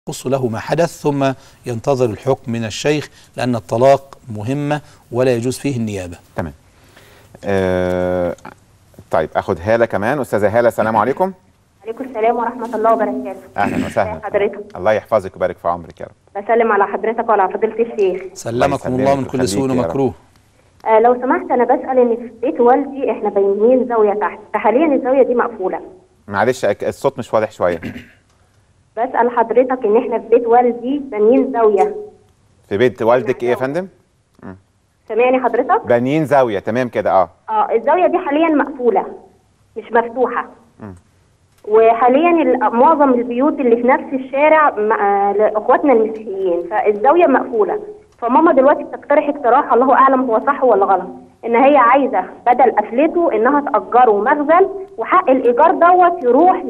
يقص له ما حدث ثم ينتظر الحكم من الشيخ لأن الطلاق مهمة ولا يجوز فيه النيابة تمام آه طيب اخد هاله كمان استاذه هاله السلام عليكم عليكم السلام ورحمة الله وبركاته اهلا وسهلا ازي حضرتك الله يحفظك ويبارك في عمرك يا رب بسلم على حضرتك وعلى فضيلة الشيخ سلمكم الله من كل سوء ويخليك يا رب. ومكروه آه لو سمحت أنا بسأل إن في بيت والدي إحنا بانيين زاوية تحت فحاليا الزاوية دي مقفولة معلش أك- الصوت مش واضح شويه بسأل حضرتك إن إحنا في بيت والدي بانيين زاوية في بيت والدك ايه يا فندم سامعني حضرتك؟ بانيين زاويه تمام كده اه اه الزاوية دي حاليا مقفولة مش مفتوحة وحاليا ال- معظم البيوت اللي في نفس الشارع م- آه، لاخواتنا المسيحيين فالزاويه مقفوله فماما دلوقتي بتقترح اقتراح الله اعلم هو صح ولا غلط ان هي عايزه بدل قفلته انها تاجره مخزن وحق الايجار دوت يروح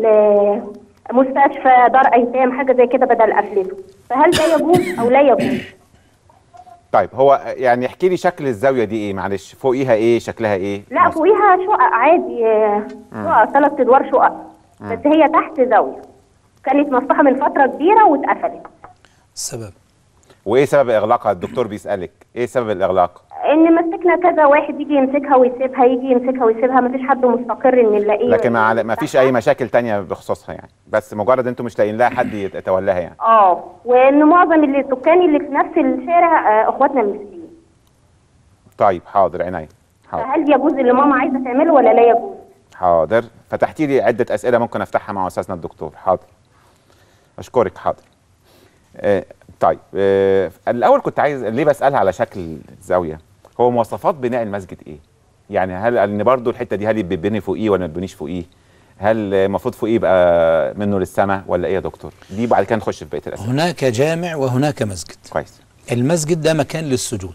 لمستشفى دار ايتام حاجه زي كده بدل قفلته فهل ده يجوز او لا يجوز طيب هو يعني احكي لي شكل الزاويه دي ايه معلش فوقيها ايه شكلها ايه لا فوقيها شقق عادي آه، شقق ثلاث ادوار شقق بس هي تحت زاويه كانت مفتوحه من فتره كبيره واتقفلت السبب وايه سبب اغلاقها الدكتور بيسالك ايه سبب الاغلاق ان مسكنا كذا واحد يجي يمسكها ويسيبها يجي يمسكها ويسيبها مفيش حد مستقر ان نلاقيه لكن ما, ما فيش اي مشاكل تانية بخصوصها يعني بس مجرد انتم مش لاقيين لها حد يتولاها يعني اه وان معظم اللي السكان اللي في نفس الشارع آه، اخواتنا المسيحيين طيب حاضر عينيا حاضر فهل يجوز اللي ماما عايزه تعمله ولا لا يجوز؟ حاضر فتحتي لي عده اسئله ممكن افتحها مع استاذنا الدكتور حاضر اشكرك حاضر آه طيب آه الاول كنت عايز ليه بسالها على شكل الزاويه هو مواصفات بناء المسجد ايه يعني هل ان برضو الحته دي هل بيبني فوقيه ولا ما بيبنيش فوقيه هل المفروض فوقيه يبقى منه للسماء ولا ايه يا دكتور دي بعد كده نخش في بقيه الاسئله هناك جامع وهناك مسجد كويس المسجد ده مكان للسجود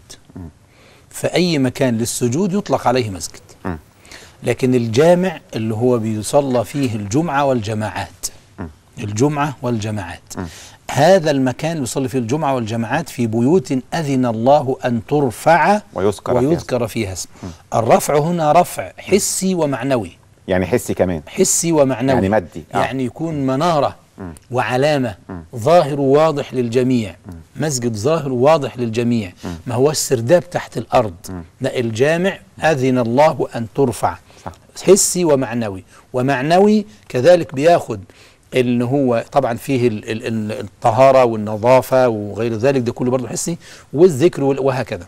فأي مكان للسجود يطلق عليه مسجد مم. لكن الجامع اللي هو بيصلى فيه الجمعة والجماعات الجمعة والجماعات هذا المكان يصلي فيه الجمعة والجماعات في بيوت أذن الله أن ترفع ويذكر فيها ويذكر فيها اسم الرفع هنا رفع حسي ومعنوي يعني حسي كمان حسي ومعنوي يعني مادي. آه. يعني يكون منارة وعلامة ظاهر واضح للجميع مسجد ظاهر واضح للجميع ما هو السرداب تحت الأرض لا الجامع أذن الله أن ترفع صح. حسي ومعنوي ومعنوي كذلك بياخد ان هو طبعا فيه ال- ال- ال- الطهاره والنظافه وغير ذلك ده كله برضه حسي والذكر وال- وهكذا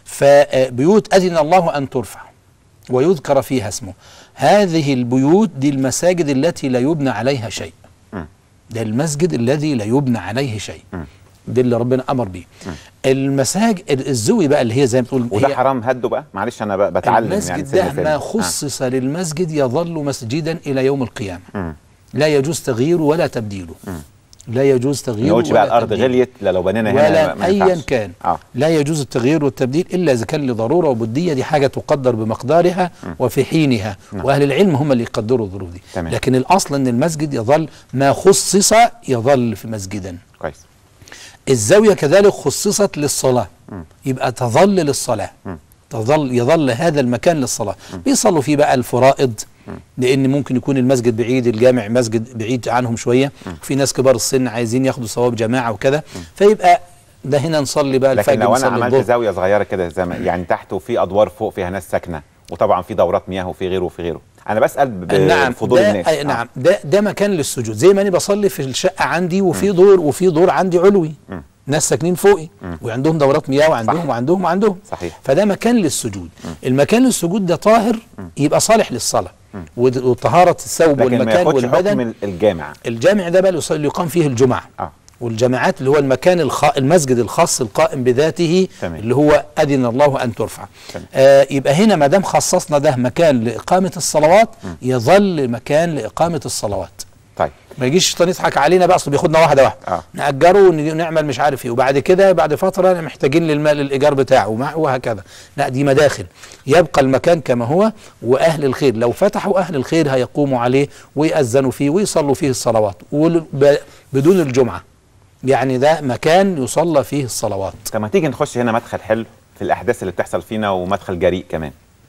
فبيوت اذن الله ان ترفع ويذكر فيها اسمه هذه البيوت دي المساجد التي لا يبنى عليها شيء مم. ده المسجد الذي لا يبنى عليه شيء مم. ده اللي ربنا امر به المساجد الزوي بقى اللي هي زي ما بتقول وده هي حرام هده بقى معلش انا ب- بتعلم يعني المسجد سن ده سن. ما آه. خصص للمسجد يظل مسجدا الى يوم القيامه مم. لا يجوز تغييره ولا تبديله لا يجوز ما تغييره نقولش بقى ولا الارض تبديله. غليت لا لو بنينا هنا ولا ما ايا ينفعش. كان اه لا يجوز التغيير والتبديل الا اذا كان لضروره وبديه دي حاجه تقدر بمقدارها وفي حينها نعم. واهل العلم هم اللي يقدروا الظروف دي تمام. لكن الاصل ان المسجد يظل ما خصص يظل في مسجدا كويس الزاويه كذلك خصصت للصلاه يبقى تظل للصلاه تظل يظل هذا المكان للصلاه بيصلوا فيه بقى الفرائض لان ممكن يكون المسجد بعيد الجامع مسجد بعيد عنهم شويه في ناس كبار السن عايزين ياخدوا ثواب جماعه وكده فيبقى ده هنا نصلي بقى لكن الفجر لو انا نصلي عملت الظهر. زاويه صغيره كده زي ما يعني تحت وفي ادوار فوق فيها ناس ساكنه وطبعا في دورات مياه وفي غيره وفي غيره انا بسال ب- نعم بفضول ده الناس أي آه. نعم ده ده مكان للسجود زي ما انا بصلي في الشقه عندي وفي دور وفي دور عندي علوي ناس ساكنين فوقي وعندهم دورات مياه وعندهم صح. وعندهم وعندهم صحيح. فده مكان للسجود المكان للسجود ده طاهر يبقى صالح للصلاه ود- وطهاره الثوب لكن ما والمكان ياخدش والبدن حكم ال- الجامع الجامع ده بقى اللي يصلي- اللي يقام فيه الجمعه اه والجامعات اللي هو المكان الخ... المسجد الخاص القائم بذاته تمام. اللي هو اذن الله ان ترفع تمام. آه يبقى هنا ما دام خصصنا ده مكان لاقامه الصلوات يظل مكان لاقامه الصلوات طيب ما يجيش الشيطان يضحك علينا بقى اصل بياخدنا واحده واحده آه. ناجره ونعمل مش عارف ايه وبعد كده بعد فتره محتاجين للمال الايجار بتاعه ومع- وهكذا لا دي مداخل يبقى المكان كما هو واهل الخير لو فتحوا اهل الخير هيقوموا عليه ويأذنوا فيه ويصلوا فيه الصلوات ول- ب- بدون الجمعه يعني ده مكان يصلى فيه الصلوات طب ما تيجي نخش هنا مدخل حلو في الاحداث اللي بتحصل فينا ومدخل جريء كمان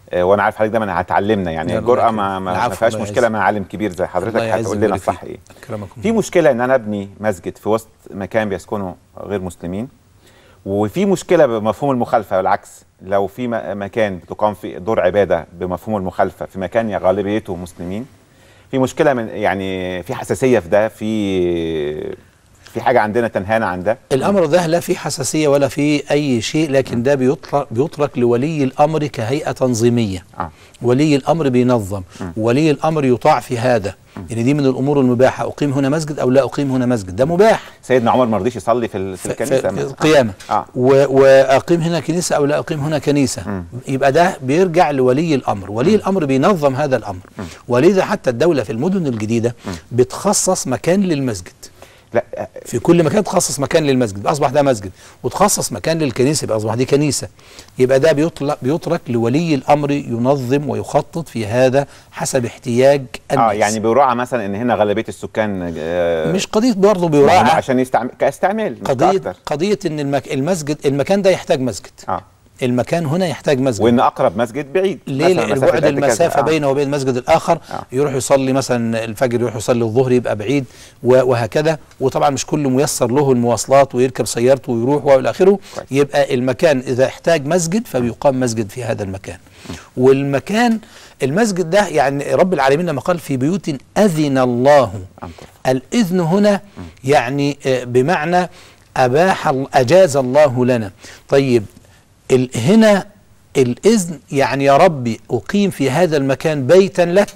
آه، وانا عارف حضرتك دايما هتعلمنا يعني لا، الله الجرأه يكرمك. ما, ما, ما العفو، فيهاش الله مشكله يعزك. مع عالم كبير زي حضرتك الله يعز هتقول لنا ويبارك الصح فيك. ايه أكرمكم في الله. مشكله ان انا ابني مسجد في وسط مكان بيسكنه غير مسلمين وفي مشكله بمفهوم المخالفه بالعكس لو في م- مكان بتقام في دور عباده بمفهوم المخالفه في مكان غالبيته مسلمين في مشكله من يعني في حساسيه في ده في في حاجه عندنا تنهانا عن ده الامر ده لا في حساسيه ولا في اي شيء لكن ده بيترك بيترك لولي الامر كهيئه تنظيميه آه. ولي الامر بينظم ولي الامر يطاع في هذا يعني دي من الامور المباحه اقيم هنا مسجد او لا اقيم هنا مسجد ده مباح سيدنا عمر ما رضيش يصلي في ال- في في, الكنيسه في مثلاً. القيامه آه. و- واقيم هنا كنيسه او لا اقيم هنا كنيسه يبقى ده بيرجع لولي الامر ولي الامر بينظم هذا الامر ولذا حتى الدوله في المدن الجديده بتخصص مكان للمسجد لا آه، في كل مكان تخصص مكان للمسجد يبقى اصبح ده مسجد وتخصص مكان للكنيسه يبقى اصبح دي كنيسه يبقى ده بيطلق بيترك لولي الامر ينظم ويخطط في هذا حسب احتياج الناس اه يعني بيراعى مثلا ان هنا غالبيه السكان آه مش قضيه برضه ما هم بيراعى عشان يستعمل كاستعمال مش قضيه أكتر. قضيه ان المك... المسجد المكان ده يحتاج مسجد اه المكان هنا يحتاج مسجد وان اقرب مسجد بعيد ليه مثلاً لأن مسافة البعد قد كذا. المسافه آه. بينه وبين المسجد الاخر آه. يروح يصلي مثلا الفجر يروح يصلي الظهر يبقى بعيد و- وهكذا وطبعا مش كل ميسر له المواصلات ويركب سيارته ويروح والى اخره كويس. يبقى المكان اذا احتاج مسجد فبيقام مسجد في هذا المكان والمكان المسجد ده يعني رب العالمين لما قال في بيوت اذن الله أن ترفع. الاذن هنا يعني آه، بمعنى اباح ال- اجاز الله لنا طيب ال- هنا الاذن يعني يا ربي اقيم في هذا المكان بيتا لك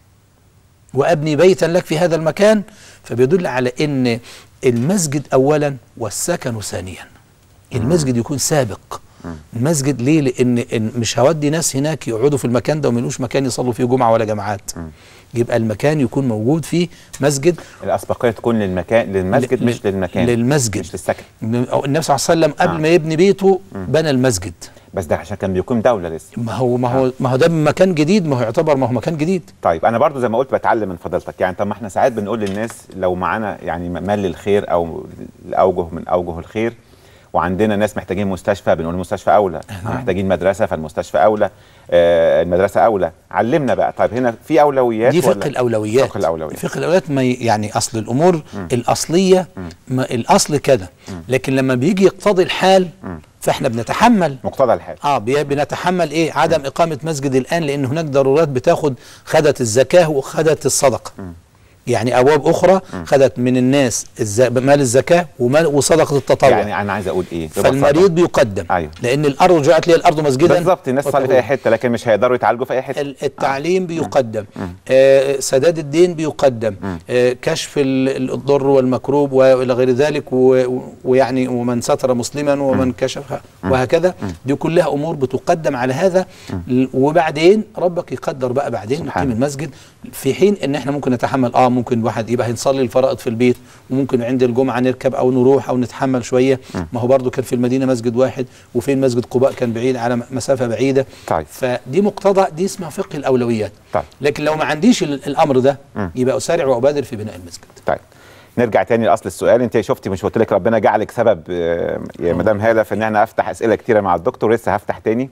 وابني بيتا لك في هذا المكان فبيدل على ان المسجد اولا والسكن ثانيا المسجد يكون سابق المسجد ليه لان إن مش هودي ناس هناك يقعدوا في المكان ده وما يلقوش مكان يصلوا فيه جمعه ولا جماعات يبقى المكان يكون موجود فيه مسجد الاسبقيه تكون للمكان للمسجد ل- مش للمكان للمسجد. مش للسكن النبي صلى الله عليه وسلم قبل آه. ما يبني بيته بنى المسجد بس ده عشان كان بيقيم دوله لسه ما هو ما هو ما هو ده مكان جديد ما هو يعتبر ما هو مكان جديد طيب انا برضو زي ما قلت بتعلم من فضيلتك يعني طب ما احنا ساعات بنقول للناس لو معانا يعني مال للخير او لاوجه من اوجه الخير وعندنا ناس محتاجين مستشفى بنقول المستشفى اولى محتاجين مدرسه فالمستشفى اولى آه المدرسه اولى علمنا بقى طيب هنا في اولويات دي ولا- فقه الاولويات فقه الاولويات فقه الاولويات ما ي- يعني اصل الامور الاصليه ما الاصل كده لكن لما بيجي يقتضي الحال فاحنا بنتحمل مقتضى الحال اه بي- بنتحمل ايه عدم اقامه مسجد الان لان هناك ضرورات بتاخد خدت الزكاه وخدت الصدقه يعني ابواب اخرى خدت من الناس الز... مال الزكاه ومال وصدقه التطوع يعني انا عايز اقول ايه ببساطة. فالمريض بيقدم أيوه. لان الارض جعلت لي الارض مسجدا بالظبط الناس تصلي في اي حته لكن مش هيقدروا يتعالجوا في اي حته ال- التعليم بيقدم آه سداد الدين بيقدم آه كشف ال- ال- الضر والمكروب والى غير ذلك و- و- ويعني ومن ستر مسلما ومن كشف وهكذا دي كلها امور بتقدم على هذا ل- وبعدين ربك يقدر بقى بعدين سبحان نقيم المسجد في حين ان احنا ممكن نتحمل اه ممكن واحد يبقى هنصلي الفرائض في البيت وممكن عند الجمعه نركب او نروح او نتحمل شويه ما هو برضو كان في المدينه مسجد واحد وفين مسجد قباء كان بعيد على م- مسافه بعيده طيب. فدي مقتضى دي اسمها فقه الاولويات طيب. لكن لو ما عنديش ال- الامر ده يبقى اسارع وابادر في بناء المسجد طيب نرجع تاني لاصل السؤال انت شفتي مش قلت لك ربنا جعلك سبب آه، يا مدام هاله في ان احنا افتح اسئله كتيره مع الدكتور لسه هفتح تاني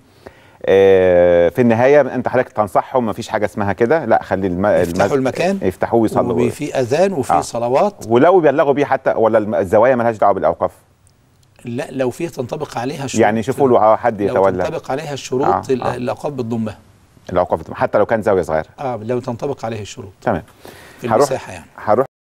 آه، في النهايه انت حضرتك تنصحهم مفيش حاجه اسمها كده لا خلي الم... يفتحوا المسجد- المكان يفتحوه ويصلوا وفي اذان وفي آه. صلوات ولو بيبلغوا بيه حتى ولا الم- الزوايا ملهاش دعوه بالاوقاف لا لو في تنطبق عليها شروط يعني شوفوا له اه حد لو يتولى تنطبق عليها الشروط آه، ال- آه. الاوقاف بتضمها الاوقاف حتى لو كان زاويه صغيره اه لو تنطبق عليه الشروط تمام في هروح المساحه يعني هروح